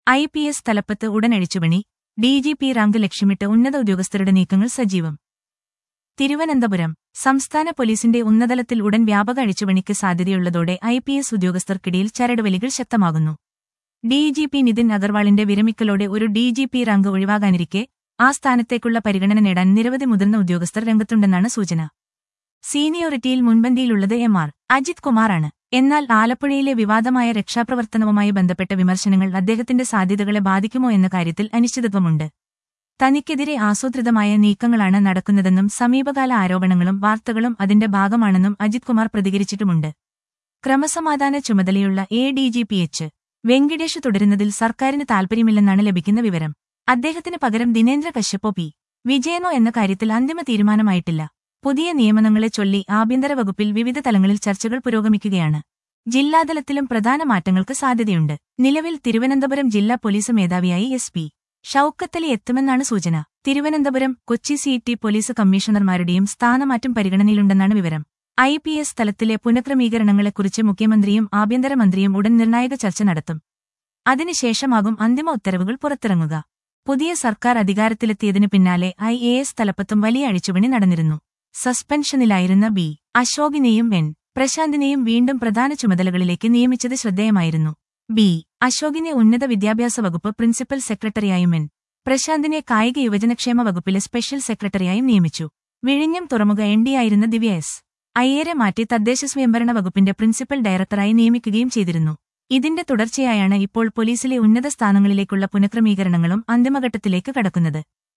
I P S തലപ്പത്ത് ഉടൻ അഴിച്ചുപണി ഡി ജി പി റാങ്ക് ലക്ഷ്യമിട്ട് ഉന്നത ഉദ്യോഗസ്ഥരുടെ നീക്കങ്ങൾ സജീവം തിരുവനന്തപുരം സംസ്ഥാന പോലീസിന്റെ ഉന്നതലത്തിൽ ഉടൻ വ്യാപക അഴിച്ചുപണിക്ക് സാധ്യതയുള്ളതോടെ ഐ പി എസ് ഉദ്യോഗസ്ഥർക്കിടയിൽ ചരടുവലികൾ ശക്തമാകുന്നു ഡി ജി പി നിതിൻ അഗർവാളിന്റെ വിരമിക്കലോടെ ഒരു ഡി ജി പി റാങ്ക് ഒഴിവാകാനിരിക്കെ ആ സ്ഥാനത്തേക്കുള്ള പരിഗണന നേടാൻ നിരവധി മുതിർന്ന ഉദ്യോഗസ്ഥർ രംഗത്തുണ്ടെന്നാണ് സൂചന സീനിയോറിറ്റിയിൽ മുൻപന്തിയിലുള്ളത് എം ആർ അജിത് കുമാറാണ് എന്നാൽ ആലപ്പുഴയിലെ വിവാദമായ രക്ഷാപ്രവർത്തനവുമായി ബന്ധപ്പെട്ട വിമർശനങ്ങൾ അദ്ദേഹത്തിന്റെ സാധ്യതകളെ ബാധിക്കുമോ എന്ന കാര്യത്തിൽ അനിശ്ചിതത്വമുണ്ട് തനിക്കെതിരെ ആസൂത്രിതമായ നീക്കങ്ങളാണ് നടക്കുന്നതെന്നും സമീപകാല ആരോപണങ്ങളും വാർത്തകളും അതിന്റെ ഭാഗമാണെന്നും അജിത് കുമാർ പ്രതികരിച്ചിട്ടുമുണ്ട് ക്രമസമാധാന ചുമതലയുള്ള A D G P H Venkitesh തുടരുന്നതിൽ സർക്കാരിന് താൽപര്യമില്ലെന്നാണ് ലഭിക്കുന്ന വിവരം അദ്ദേഹത്തിന് പകരം ദിനേന്ദ്ര കശ്യപ്പോ പി വിജയനോ എന്ന കാര്യത്തിൽ അന്തിമ തീരുമാനമായിട്ടില്ല പുതിയ നിയമനങ്ങളെ ചൊല്ലി ആഭ്യന്തര വകുപ്പിൽ വിവിധ തലങ്ങളിൽ ചർച്ചകൾ പുരോഗമിക്കുകയാണ് ജില്ലാതലത്തിലും പ്രധാന മാറ്റങ്ങൾക്ക് സാധ്യതയുണ്ട് നിലവിൽ തിരുവനന്തപുരം ജില്ലാ പോലീസ് മേധാവിയായി എസ് പി ഷൌക്കത്തലി എത്തുമെന്നാണ് സൂചന Thiruvananthapuram Kochi city police കമ്മീഷണർമാരുടെയും സ്ഥാനമാറ്റം പരിഗണനയിലുണ്ടെന്നാണ് വിവരം ഐ പി എസ് തലത്തിലെ പുനഃക്രമീകരണങ്ങളെക്കുറിച്ച് മുഖ്യമന്ത്രിയും ആഭ്യന്തരമന്ത്രിയും ഉടൻ നിർണായക ചർച്ച നടത്തും അതിനുശേഷമാകും അന്തിമ ഉത്തരവുകൾ പുറത്തിറങ്ങുക പുതിയ സർക്കാർ അധികാരത്തിലെത്തിയതിനു പിന്നാലെ ഐ എ എസ് തലപ്പത്തും വലിയ അഴിച്ചുപണി നടന്നിരുന്നു സസ്പെൻഷനിലായിരുന്ന ബി അശോകിനെയും എൻ പ്രശാന്തിനെയും വീണ്ടും പ്രധാന ചുമതലകളിലേക്ക് നിയമിച്ചത് ശ്രദ്ധേയമായിരുന്നു ബി അശോകിനെ ഉന്നത വിദ്യാഭ്യാസ വകുപ്പ് പ്രിൻസിപ്പൽ സെക്രട്ടറിയായും എൻ പ്രശാന്തിനെ കായിക യുവജനക്ഷേമ വകുപ്പിലെ സ്പെഷ്യൽ സെക്രട്ടറിയായും നിയമിച്ചു വിഴിഞ്ഞം തുറമുഖ എൻ ഡിയായിരുന്ന ദിവ്യ എസ് അയ്യരെ മാറ്റി തദ്ദേശ സ്വയംഭരണ വകുപ്പിന്റെ പ്രിൻസിപ്പൽ ഡയറക്ടറായി നിയമിക്കുകയും ചെയ്തിരുന്നു ഇതിന്റെ തുടർച്ചയായാണ് ഇപ്പോൾ പോലീസിലെ ഉന്നത സ്ഥാനങ്ങളിലേക്കുള്ള പുനഃക്രമീകരണങ്ങളും അന്തിമഘട്ടത്തിലേക്ക് കടക്കുന്നത്